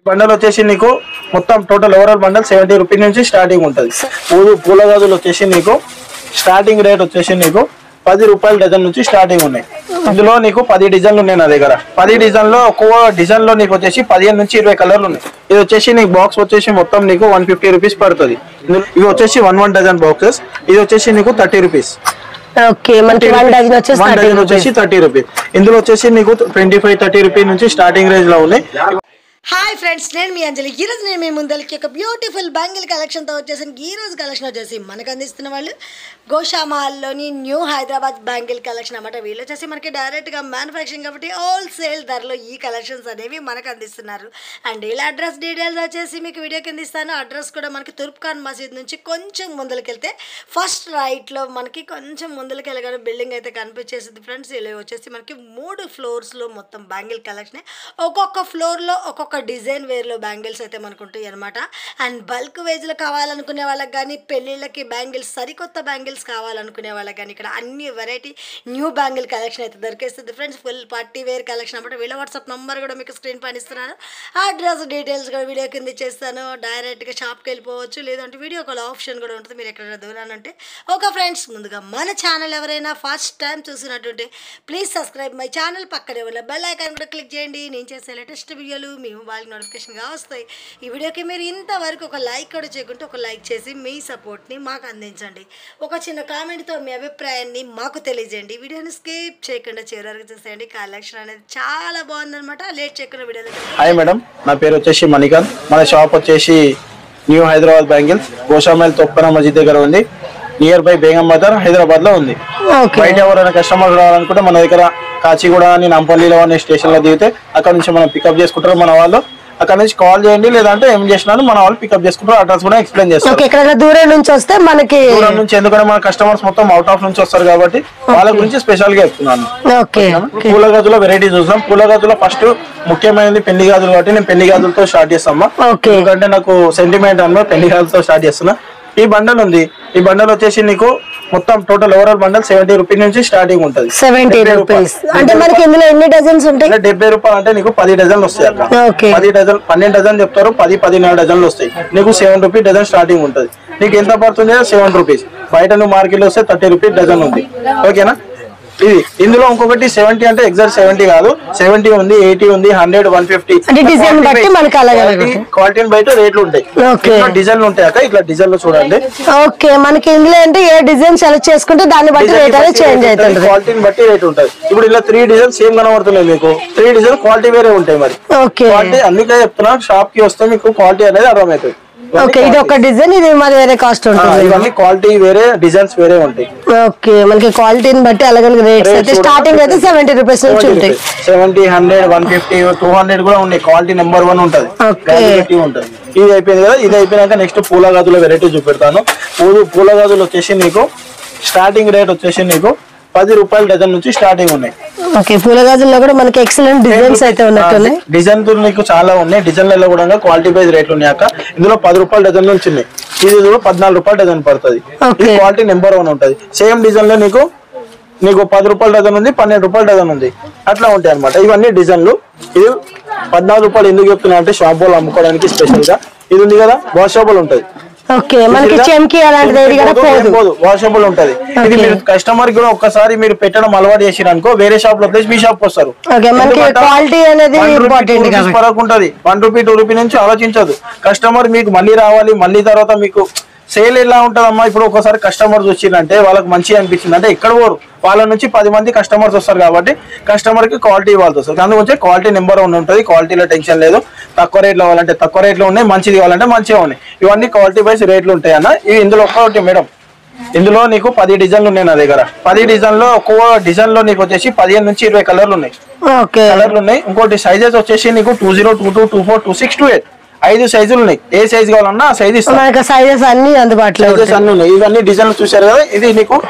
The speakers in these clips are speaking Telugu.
బండల్ వచ్చేసి నీకు మొత్తం total overall bundle seventy rupees నుంచి స్టార్టింగ్ ఉంటుంది పూలు పూల గాజులు వచ్చేసి నీకు స్టార్టింగ్ రేట్ వచ్చేసి నీకు పది రూపాయల డజన్ నుంచి స్టార్టింగ్ ఉన్నాయి ఇందులో నీకు పది డిజైన్లు ఉన్నాయి నా దగ్గర పది డిజైన్ లో ఒక్కో డిజైన్ లో నీకు వచ్చేసి పదిహేను నుంచి ఇరవై కలర్లు ఉన్నాయి ఇది వచ్చేసి నీకు బాక్స్ వచ్చేసి మొత్తం నీకు వన్ ఫిఫ్టీ రూపీస్ పడుతుంది ఇందులో- ఇవి వచ్చేసి వన్ వన్ డజన్ బాక్సెస్ ఇది వచ్చేసి నీకు థర్టీ రూపీస్ ఓకే మనకి వన్ డజన్ వచ్చేసి వన్ థర్టీ డజన్ వచ్చేసి థర్టీ రూపీస్ ఇందులో వచ్చేసి నీకు ట్వంటీ ఫైవ్ థర్టీ రూపీస్ నుంచి స్టార్టింగ్ రేంజ్ లో ఉన్నాయి హాయ్ ఫ్రెండ్స్ నేను మీ అంజలి ఈ రోజు నేను మీ ముందరికి ఒక బ్యూటిఫుల్ బ్యాంగిల్ కలెక్షన్తో వచ్చేసాను ఈ రోజు కలెక్షన్ వచ్చేసి మనకు అందిస్తున్న వాళ్ళు గోషా మహల్లోని న్యూ హైదరాబాద్ బ్యాంగిల్ కలెక్షన్ అన్నమాట వీళ్ళు వచ్చేసి మనకి డైరెక్ట్గా మ్యానుఫ్యాక్చరింగ్ కాబట్టి హోల్సేల్ ధరలో ఈ కలెక్షన్స్ అనేవి మనకు అందిస్తున్నారు అండ్ ఇలా అడ్రస్ డీటెయిల్స్ వచ్చేసి మీకు వీడియో కింద ఇస్తాను అడ్రస్ కూడా మనకి తుర్ప్ఖాన్ మసీద్ నుంచి కొంచెం ముందుకెళ్తే ఫస్ట్ రైట్లో మనకి కొంచెం ముందుకు వెళ్ళగానే బిల్డింగ్ అయితే కనిపించేసింది ఫ్రెండ్స్ ఇలా వచ్చేసి మనకి మూడు ఫ్లోర్స్లో మొత్తం బ్యాంగిల్ కలెక్షన్ ఒక్కొక్క ఫ్లోర్లో ఒక్కొక్క డిజైన్ వేర్లో బ్యాంగిల్స్ అయితే మనకు ఉంటాయి అనమాట అండ్ బల్క్ వేజ్లో కావాలనుకునే వాళ్ళకి కానీ పెళ్ళిళ్ళకి బ్యాంగిల్స్ సరికొత్త బ్యాంగిల్స్ కావాలనుకునే వాళ్ళకి కానీ ఇక్కడ అన్ని వెరైటీ న్యూ బ్యాంగిల్ కలెక్షన్ అయితే దొరికేస్తుంది friends full party wear collection అనమాట వీళ్ళ వాట్సాప్ నెంబర్ కూడా మీకు స్క్రీన్ పైన ఇస్తున్నాను ఆ అడ్రస్ డీటెయిల్స్ కూడా వీడియో కింద ఇచ్చేస్తాను డైరెక్ట్గా షాప్కి వెళ్ళిపోవచ్చు లేదంటే వీడియో కాల్ ఆప్షన్ కూడా ఉంటుంది మీరు ఎక్కడైనా దూరాన్ని ఉంటే ఒక ఫ్రెండ్స్ ముందుగా మన ఛానల్ ఎవరైనా ఫస్ట్ టైం చూసినట్టుంటే ప్లీజ్ సబ్స్క్రైబ్ మై ఛానల్ పక్కనే ఉన్న బెల్ ఐకాన్ కూడా క్లిక్ చేయండి నేను చేసే లేటెస్ట్ వీడియోలు మీ మొబైల్ నోటిఫికేషన్గా వస్తాయి ఈ వీడియోకి మీరు ఇంతవరకు ఒక లైక్ కూడా చేయకుంటే ఒక లైక్ చేసి మీ సపోర్ట్ని మాకు అందించండి ఒక చిన్న కామెంట్తో మీ అభిప్రాయాన్ని మాకు తెలియజేయండి వీడియోని స్కిప్ చేయకుండా చివరికి చూసేయండి కలెక్షన్ అనేది చాలా బాగుందన్నమాట లేట్ చేయకుండా వీడియోలో హాయ్ మేడం నా పేరు వచ్చేసి మణికాంత్ మన షాప్ వచ్చేసి న్యూ హైదరాబాద్ బ్యాంగిల్స్ గోషామైల్ తొప్పన మస్జిద్ దగ్గర ఉంది నియర్ బై బేగం బజార్ హైదరాబాద్ లో ఉంది ఓకే బయట ఎవరైనా కస్టమర్ రావాలనుకుంటే మన దగ్గర కాచిగూడ అని నంపల్లిలో అనే స్టేషన్ లో దిగితే అక్కడ నుంచి మనం పికప్ చేసుకుంటారు మన వాళ్ళు అక్కడ నుంచి కాల్ చేయండి లేదంటే ఏం చేసినారు మన వాళ్ళు పికప్ చేసుకుంటారు అడ్రస్ కూడా ఎక్స్ప్లెయిన్ చేస్తారు ఓకే ఎక్కడైనా దూరం నుంచి వస్తే మనకి దూరం నుంచి ఎందుకంటే మన కస్టమర్స్ మొత్తం అవుట్ ఆఫ్ నుంచి వస్తారు కాబట్టి వాళ్ళ గురించి స్పెషల్ గా చెప్తున్నాను ఓకే పూల గాజుల వెరైటీ చూసాం పూల గాజుల ఫస్ట్ ముఖ్యమైనది పెళ్లి గాజులు కాబట్టి నేను పెళ్లి గాజులతో స్టార్ట్ చేస్తామా ఓకే ఎందుకంటే నాకు సెంటిమెంట్ అన్నమాట పెళ్లి గాజులతో స్టార్ట్ చేస్తున్నా ఈ బండల్ ఉంది ఈ బండల్ వచ్చేసి నీకు మొత్తం total overall bundle seventy rupees నుంచి స్టార్టింగ్ ఉంటది సెవెంటీ డెబ్బై రూపీస్ రూపాయలు. అంటే మనకి ఇందులో ఎన్ని డజన్స్ ఉంటాయి అంటే డెబ్బై రూపాయలు అంటే నీకు పది డజన్లు వస్తాయి అక్కడ ఓకే పది డజన్ పన్నెండు డజన్ చెప్తారు పది పదిన్నర డజన్లు వస్తాయి నీకు సెవెన్ రూపీస్ డజన్ స్టార్టింగ్ ఉంటది నీకు ఎంత పడుతుంది సెవెన్ రూపీస్ బయట నువ్వు మార్కెట్ లో వస్తే థర్టీ రూపీస్ డజన్ ఉంది ఓకేనా ఇది ఇందులో ఇంకొకటి సెవెంటీ అంటే ఎగ్జాక్ట్ సెవెంటీ కాదు సెవెంటీ ఉంది ఎయిటీ ఉంది హండ్రెడ్ వన్ ఫిఫ్టీ అంటే design బట్టి మనకి అలాగే అలాగే క్వాలిటీని బయట రేట్లు ఉంటాయి ఓకే. డిజైన్లు ఉంటాయి అక్క ఇట్లా డిజైన్లు చూడండి ఓకే మనకి ఇందులో అంటే ఏ డిజైన్ సెలెక్ట్ చేసుకుంటే దాన్ని బట్టి రేట్ అనేది చేంజ్ అవుతుంది క్వాలిటీని బట్టి రేట్ ఉంటుంది ఇప్పుడు ఇలా త్రీ డిజైన్ సేమ్ కనబడుతున్నాయి మీకు త్రీ డిజైన్ క్వాలిటీ వేరే ఉంటాయి మరి ఓకే క్వాలిటీ అందుకే చెప్తున్నా షాప్ కి వస్తే మీకు క్వాలిటీ అనేది అర్థమవుతుంది ఓకే ఇది ఒక డిజైన్ ఇది మరి వేరే కాస్ట్ ఆ, ఉంటుంది ఇవన్నీ క్వాలిటీ వేరే డిజైన్స్ వేరే ఉంటాయి ఓకే మనకి క్వాలిటీని బట్టి అలాగే రేట్స్ Rates అయితే కూడా స్టార్టింగ్ అయితే సెవెంటీ రూపీస్ నుంచి ఉంటాయి seventy hundred one fifty two hundred కూడా ఉన్నాయి క్వాలిటీ నెంబర్ వన్ ఉంటది Okay. గాజు పెట్టి ఉంటది ఇది అయిపోయింది కదా ఇది అయిపోయినాక నెక్స్ట్ పూల గాజుల వెరైటీ చూపెడతాను పూలు పూల గాజులు వచ్చేసి నీకు స్టార్టింగ్ రేట్ వచ్చేసి నీకు పది రూపాయల డజన్ నుంచి స్టార్టింగ్ ఉన్నాయి ఓకే పూల గాజుల్లో కూడా మనకి ఎక్సలెంట్ డిజైన్స్ అయితే ఉన్నట్టున్నాయి డిజైన్ నీకు చాలా ఉన్నాయి డిజైన్లలో కూడా క్వాలిటీ వైజ్ రేట్లు ఉన్నాయి అక్క ఇందులో పది రూపాయల డజన్ నుంచి ఉన్నాయి ఇది కూడా పద్నాలుగు రూపాయల డజన్ పడుతుంది Okay. ఇది క్వాలిటీ నెంబర్ వన్ ఉంటది సేమ్ డిజైన్ లో నీకు నీకు పది రూపాయల డజన్ ఉంది పన్నెండు రూపాయల డజన్ ఉంది అట్లా ఉంటాయి అనమాట ఇవన్నీ డిజైన్లు ఇది పద్నాలుగు రూపాయలు ఎందుకు చెప్తున్నా అంటే షాప్ వాళ్ళు అమ్ముకోవడానికి స్పెషల్ గా ఇది ఉంది కదా వాషబుల్ ఉంటది ఓకే మనకి చెంకి అలాంటిది ఏది కూడా పోదు పోదు వాషబుల్ ఉంటది ఇది Okay. మీరు కస్టమర్ కూడా ఒక్కసారి మీరు పెట్టడం అలవాటు చేసిరు అనుకో వేరే షాప్ లో ప్లేస్ మీ షాప్ వస్తారు ఓకే మనకి ఎందుకంటే క్వాలిటీ అనేది one rupee, two important rupees కాబట్టి ఫరక్ ఉంటది వన్ రూపీ టూ రూపీ నుంచి ఆలోచించదు కస్టమర్ మీకు మళ్ళీ రావాలి మళ్ళీ తర్వాత మీకు సేల్ ఎలా ఉంటదమ్మా ఇప్పుడు ఒకసారి కస్టమర్స్ వచ్చిందంటే వాళ్ళకి మంచిగా అనిపించింది అంటే ఎక్కడ పోరు వాళ్ళ నుంచి పది మంది కస్టమర్స్ వస్తారు కాబట్టి కస్టమర్ కి క్వాలిటీ ఇవ్వాల్సి వస్తుంది అందుగురించి క్వాలిటీ నెంబర్ వన్ ఉంటుంది క్వాలిటీలో టెన్షన్ లేదు తక్కువ రేట్లో కావాలంటే తక్కువ రేట్లో ఉన్నాయి మంచిది కావాలంటే మంచిగా ఉన్నాయి ఇవన్నీ క్వాలిటీ వైజ్ రేట్లు ఉంటాయి అన్న ఇవి ఇందులో ఒక్కటి మేడం ఇందులో నీకు పది డిజైన్లు ఉన్నాయి నా దగ్గర పది డిజైన్ లో ఒక్కో డిజైన్ లో నీకు వచ్చేసి పదిహేను నుంచి ఇరవై కలర్లు ఉన్నాయి ఓకే కలర్లు ఉన్నాయి ఇంకోటి సైజెస్ వచ్చేసి నీకు two zero two two two four two six two eight ఐదు సైజులు ఉన్నాయి ఏ సైజ్ కావాలన్నా ఆ సైజ్ ఇస్తాను మనకి సైజెస్ అన్ని అందుబాటులో సైజెస్ ఉంటాయి అన్ని ఉన్నాయి ఇవన్నీ డిజైన్లు చూశారు కదా ఇది నీకు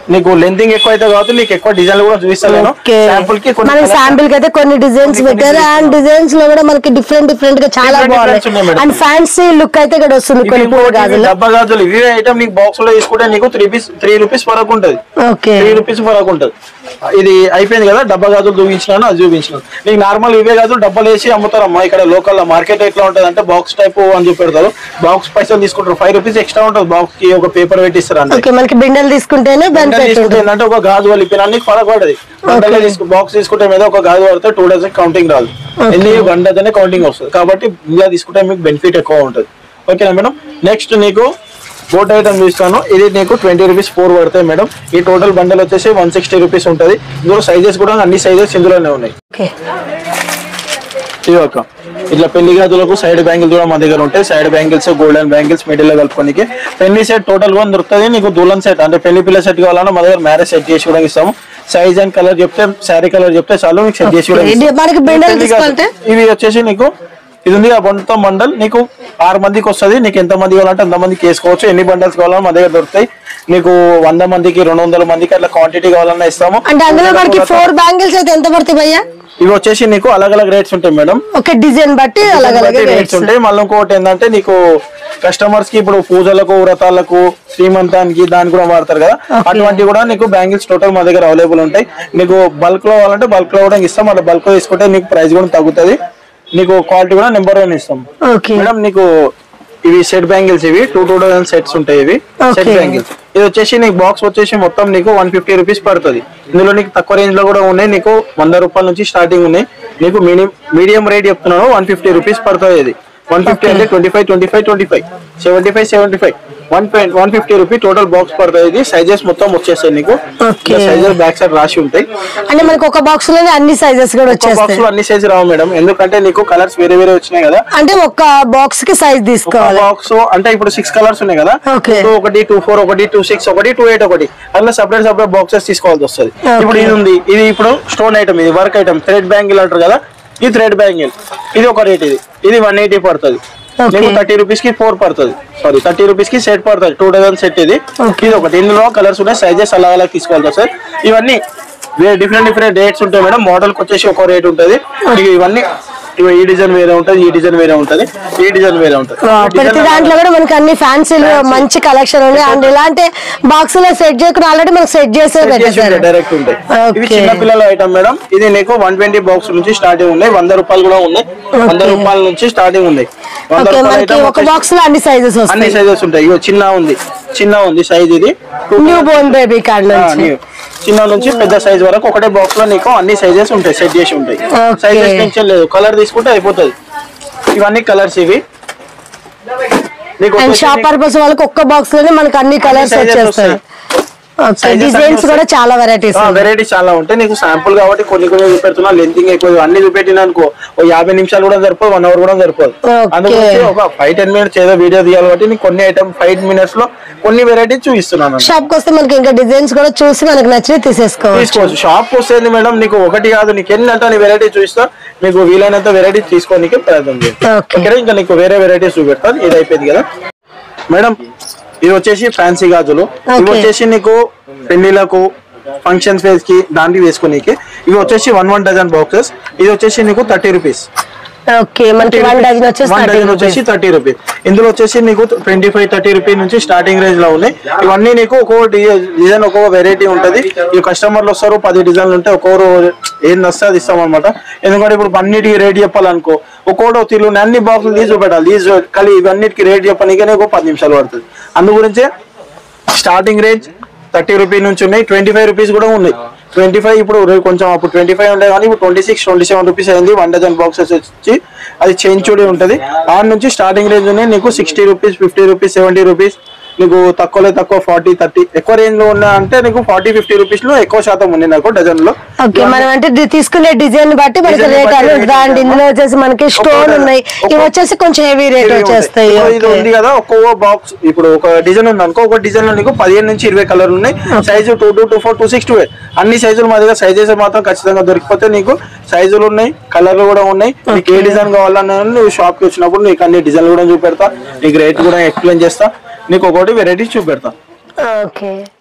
నీకు లెంతింగ్ ఎక్కువ అయితే కాబట్టి నీకు ఎక్కువ డిజైన్ కూడా చూపిస్తాను ఓకే శాంపుల్ కి కొన్ని మనకి శాంపిల్ కి అయితే కొన్ని డిజైన్స్ కొన్ని పెట్టారు designs అండ్ డిజైన్స్ లో కూడా మనకి డిఫరెంట్ డిఫరెంట్ గా చాలా Different difference ఉన్నాయి బాగున్నాయి మేడం. అండ్ ఫ్యాన్సీ లుక్ అయితే ఇక్కడ వస్తుంది ఇవి కొన్ని పూల ఇంకోటి ఇవి గాజులు డబ్బా గాజులు ఇవి ఐటమ్ నీకు బాక్స్ లో తీసుకుంటే నీకు త్రీ పీస్ త్రీ రూపీస్ వరకు ఉంటది ఓకే త్రీ రూపీస్ వరకు ఉంటది ఇది అయిపోయింది కదా డబ్బా గాజులు చూపించినాను అది చూపించినాను నీకు నార్మల్ ఇవే గాజులు డబ్బాలు వేసి అమ్ముతారమ్మా ఇక్కడ లోకల్ మార్కెట్ ఎట్లా ఉంటది అంటే బాక్స్ టైప్ అని చెప్పి పెడతారు బాక్స్ పైసలు తీసుకుంటారు ఫైవ్ రూపీస్ ఎక్స్ట్రా ఉంటుంది బాక్స్ కి ఒక పేపర్ పెట్టిస్తారు అంటే ఓకే మనకి బిండెలు తీసుకుంటేనే బండలు బెనిఫిట్ తీసుకుంటే ఉంటుంది ఏంటంటే ఒక గాజు వలిపిన అన్ని ఫరక్ పడదు బండలే తీసుకు బాక్స్ తీసుకుంటే మీద ఒక గాజు పడితే టూ డేస్ కౌంటింగ్ రాదు ఎందుకు బండతోనే కౌంటింగ్ వస్తుంది కాబట్టి ఇలా తీసుకుంటే మీకు బెనిఫిట్ ఎక్కువ ఉంటుంది ఓకేనా మేడం నెక్స్ట్ నీకు బోట్ ఐటమ్ చూస్తాను ఇది నీకు ట్వంటీ రూపీస్ ఫోర్ పడతాయి మేడం ఈ టోటల్ బండల్ వచ్చేసి వన్ సిక్స్టీ రూపీస్ ఉంటుంది ఇందులో సైజెస్ కూడా అన్ని సైజెస్ ఇందులోనే ఉన్నాయి ఓకే ఇది ఒక ఇట్లా పెళ్లి గదులకు సైడ్ బ్యాంగిల్స్ కూడా మా దగ్గర ఉంటాయి side bangles golden bangles middle లో కలుపుకోనికి పెళ్లి సెట్ టోటల్ గా దొరుకుతుంది నీకు దుల్హన్ సెట్ అంటే పెళ్లి పిల్ల సెట్ కావాలన్నా మా దగ్గర మ్యారేజ్ సెట్ చేసి కూడా ఇస్తాము సైజ్ అండ్ కలర్ చెప్తే శారీ కలర్ చెప్తే చాలు మీకు సెట్ చేసి కూడా Okay. ఇస్తాం. ఇది మనకి bundle పెళ్లి గదులు. తీసుకోవాలంటే? ఇవి వచ్చేసి నీకు ఇది ఉంది ఆ మొత్తం బండల్ నీకు ఆరు మందికి వస్తుంది నీకు ఎంత మంది కావాలంటే అంత మందికి వేసుకోవచ్చు ఎన్ని బండల్స్ కావాలన్నా మా దగ్గర దొరుకుతాయి నీకు వంద మందికి రెండు వందల మందికి అట్లా క్వాంటిటీ కావాలన్నా ఇస్తాము అంటే అందులో మనకి ఫోర్ బ్యాంగిల్స్ అయితే ఎంత పడతాయి భయ్యా ఇవి వచ్చేసి నీకు అలగ్ అలగ్ రేట్స్ ఉంటాయి మేడం ఓకే డిజైన్ బట్టి అలాగ అలాగే రేట్స్ రేట్స్ ఉంటాయి మళ్ళీ ఇంకోటి ఏంటంటే నీకు కస్టమర్స్ కి ఇప్పుడు పూజలకు వ్రతాలకు శ్రీమంతానికి దానికి కూడా వాడతారు కదా అటువంటి కూడా నీకు బ్యాంగిల్స్ టోటల్ మా దగ్గర అవైలబుల్ ఉంటాయి నీకు బల్క్ లో కావాలంటే బల్క్ లో కూడా ఇస్తాం మళ్ళీ బల్క్ లో తీసుకుంటే నీకు ప్రైస్ కూడా తగ్గుతుంది నీకు క్వాలిటీ కూడా నెంబర్ వన్ ఇస్తాం ఓకే మేడం నీకు ఇవి సెట్ బ్యాంగిల్స్ ఇవి టూ టూ థౌసండ్ సెట్స్ ఉంటాయి ఇవి సెట్ Okay. బ్యాంగిల్స్ ఇది వచ్చేసి నీకు బాక్స్ వచ్చేసి మొత్తం నీకు వన్ ఫిఫ్టీ రూపీస్ పడుతుంది ఇందులో నీకు తక్కువ రేంజ్ లో కూడా ఉన్నాయి నీకు వంద రూపాయల నుంచి స్టార్టింగ్ ఉన్నాయి నీకు మీడియం మీడియం రేట్ చెప్తున్నాను వన్ ఫిఫ్టీ రూపీస్ పడుతుంది ఇది వన్ ఫిఫ్టీ అంటే twenty five twenty five twenty five seventy five seventy five one point one fifty rupee total box పడుతుంది ఇది సైజెస్ మొత్తం వచ్చేస్తాయి నీకు Okay. సైజెస్ బ్యాక్ సైడ్ రాసి ఉంటాయి అంటే మనకి ఒక బాక్స్ లోనే అన్ని సైజెస్ కూడా బాక్స్ వచ్చేస్తాయి లో అన్ని సైజ్ రావు మేడం ఎందుకంటే నీకు కలర్స్ వేరే వేరే వచ్చినాయి కదా అంటే ఒక బాక్స్ కి సైజ్ తీసుకోవాలి బాక్స్ అంటే ఇప్పుడు సిక్స్ కలర్స్ ఉన్నాయి కదా Okay. టూ ఒకటి టూ ఫోర్ ఒకటి టూ సిక్స్ ఒకటి టూ ఎయిట్ ఒకటి అట్లా సపరేట్ సపరేట్ బాక్సెస్ తీసుకోవాల్సి వస్తుంది Okay. ఇప్పుడు ఇది ఉంది ఇది ఇప్పుడు స్టోన్ ఐటమ్ ఇది వర్క్ ఐటమ్ థ్రెడ్ బ్యాంగిల్ అంటారు కదా ఈ థ్రెడ్ బ్యాంగిల్ ఇది ఒక రేట్ ఇది ఇది వన్ ఎయిటీ పడుతుంది Okay. నీకు థర్టీ రూపీస్ కి ఫోర్ పడుతుంది సారీ థర్టీ రూపీస్ కి సెట్ పడుతుంది టూ డజన్ సెట్ ఇది Okay. ఇది ఒకటి ఇందులో కలర్స్ ఉన్నాయి సైజెస్ అలా అలా తీసుకోవాల్సి వస్తుంది ఇవన్నీ డిఫరెంట్ డిఫరెంట్ రేట్స్ ఉంటాయి మేడం మోడల్ కి వచ్చేసి ఒక రేట్ ఉంటుంది ఇక ఇవన్నీ ఇవి ఈ డిజైన్ వేరే ఉంటది ఈ డిజైన్ వేరే ఉంటది ఈ డిజైన్ వేరే ఉంటది ఆ, ప్రతి దాంట్లో కూడా మనకి అన్ని ఫ్యాన్సీలు మంచి కలెక్షన్ ఉంది అండ్ ఇలాంటి బాక్స్ లో సెట్ చేయకుండా ఆల్రెడీ మనకి సెట్ చేసే పెట్టేశారు డైరెక్ట్ ఉంటాయి ఇవి Okay. చిన్న పిల్లల ఐటమ్ మేడం ఇది నీకు వన్ ట్వంటీ బాక్స్ నుంచి స్టార్టింగ్ ఉన్నాయి వంద రూపాయలు కూడా ఉన్నాయి వంద Okay. రూపాయల నుంచి స్టార్టింగ్ ఉన్నాయి వంద ఓకే రూపాయల మనకి item ఒక వచ్చేసి బాక్స్ లో అన్ని సైజెస్ అన్ని వస్తాయి సైజెస్ ఉంటాయి ఇగో చిన్న ఉంది చిన్న ఉంది సైజ్ ఇది న్యూ బోర్న్ బేబీ కార్డ్ ఆ, నుంచి new. చిన్న నుంచి పెద్ద సైజ్ వరకు ఒకటే బాక్స్ లో నీకు అన్ని సైజెస్ ఉంటాయి సెట్ చేసి ఉంటాయి Okay. సైజెస్ టెన్షన్ లేదు కలర్ తీసుకుంటే అయిపోతుంది ఇవన్నీ కలర్స్ ఇవి నీకు అండ్ వచ్చేసి షాప్ పర్పస్ వాళ్ళకి ఒక్క బాక్స్ లోనే మనకి అన్ని కలర్స్ sizes వచ్చేస్తాయి వస్తాయి. ఓకే Sizes అన్ని డిజైన్స్ కూడా వస్తాయి. చాలా వెరైటీస్ వెరైటీస్ చాలా ఉంటాయి నీకు శాంపుల్ కాబట్టి కొన్ని కొన్ని చూపెడుతున్నా లెంతింగ్ ఎక్కువ అన్ని చూపెట్టినా అనుకో ఓ యాభై నిమిషాలు కూడా సరిపోదు వన్ అవర్ కూడా సరిపోదు Okay. అందుకని ఒక ఫైవ్ టెన్ మినిట్స్ ఏదో వీడియో తీయాలి కాబట్టి నీకు కొన్ని ఐటమ్ ఫైవ్ మినిట్స్ లో కొన్ని వెరైటీస్ చూపిస్తున్నాను అన్నమాట. షాప్ కి వస్తే మనకి ఇంకా డిజైన్స్ కూడా చూసి మనకి నచ్చినవి తీసేసుకోవచ్చు తీసుకోవచ్చు షాప్ వస్తేంది మేడం నీకు ఒకటి కాదు నీకు ఎన్ని అంటే వెరైటీ చూపిస్తా మీకు వీలైనంత వెరైటీ తీసుకోనికి ప్రయత్నం చేయండి Okay. ఇక్కడ ఇంకా నీకు వేరే వెరైటీస్ చూపెడతాను ఇది అయిపోయింది కదా మేడం ఇది వచ్చేసి ఫ్యాన్సీ గాజులు ఇవి Okay. వచ్చేసి నీకు పెళ్లిలకు ఫంక్షన్స్ వేస్ కి దానికి వేసుకోనీకి ఇవి వచ్చేసి వన్ వన్ డజన్ బాక్సెస్ ఇది వచ్చేసి నీకు థర్టీ రూపీస్ ఓకే మనకి వన్ డజన్ వచ్చేసి వన్ 30 డజన్ వచ్చేసి రూపీస్ థర్టీ రూపీస్ ఇందులో వచ్చేసి నీకు ట్వంటీ ఫైవ్ థర్టీ రూపీస్ నుంచి స్టార్టింగ్ రేంజ్ లో ఉన్నాయి ఇవన్నీ నీకు ఒక్కో డిజైన్ ఒక్కొక్క వెరైటీ ఉంటది ఈ కస్టమర్లు వస్తారు పది డిజైన్లు ఉంటాయి ఒక్కొక్కరు ఏం నస్తే అది ఇస్తాం అనమాట ఎందుకంటే ఇప్పుడు అన్నిటికి రేట్ చెప్పాలనుకో ఒక్కోటో తీరు అన్ని బాక్సులు తీసి చూపెట్టాలి తీసి కలిగి ఇవన్నిటికి రేట్ చెప్పడానికి నీకు పది నిమిషాలు పడుతుంది అందు గురించే స్టార్టింగ్ రేంజ్ థర్టీ రూపీస్ నుంచి ఉన్నాయి ట్వంటీ ఫైవ్ రూపీస్ కూడా ఉన్నాయి ట్వంటీ ఫైవ్ ఇప్పుడు రే- కొంచెం అప్పుడు ట్వంటీ ఫైవ్ ఉండే కానీ ఇప్పుడు twenty six twenty seven rupees అయింది వన్ డజన్ బాక్సెస్ వచ్చి అది చేంజ్ చూడి ఉంటుంది ఆ నుంచి స్టార్టింగ్ రేంజ్ ఉన్నాయి నీకు sixty rupees fifty rupees seventy rupees నీకు తక్కువలో తక్కువ ఫార్టీ థర్టీ ఎక్కువ రేంజ్ లో ఉన్నా అంటే నీకు ఫార్టీ ఫిఫ్టీ రూపీస్ లో ఎక్కువ శాతం ఉంది నాకు డజన్ లో ఓకే మనం అంటే ది- తీసుకునే డిజైన్ బట్టి మనకి Design రేట్ బట్టి అనేది rate ఉంటుంది అండ్ ఉంటుంది. ఇందులో వచ్చేసి మనకి స్టోన్ ఒక్కొక్క- ఉన్నాయి ఇవి ఒక్కొక్క- వచ్చేసి కొంచెం హెవీ రేట్ ఇవి ఉంటాయి. వచ్చేస్తాయి ఇప్పుడు ఇది ఓకే. ఉంది కదా ఒక్కో బాక్స్ ఇప్పుడు ఒక డిజైన్ ఉంది అనుకో ఒక డిజైన్ లో నీకు పదిహేను నుంచి ఇరవై కలర్ ఉన్నాయి size two two two four two six two eight అన్ని సైజులు మా దగ్గర సైజెస్ మాత్రం ఖచ్చితంగా దొరికిపోతే నీకు సైజులు ఉన్నాయి కలర్లు కూడా ఉన్నాయి నీకు ఏ డిజైన్ కావాలన్నా నువ్వు షాప్ కి వచ్చినప్పుడు నీకు అన్ని డిజైన్లు కూడా చూపెడతా నీకు రేట్ కూడా ఎక్స్ప్లెయిన్ చేస్తా నీకు ఒకటి వెరైటీస్ చూపెడతా ఓకే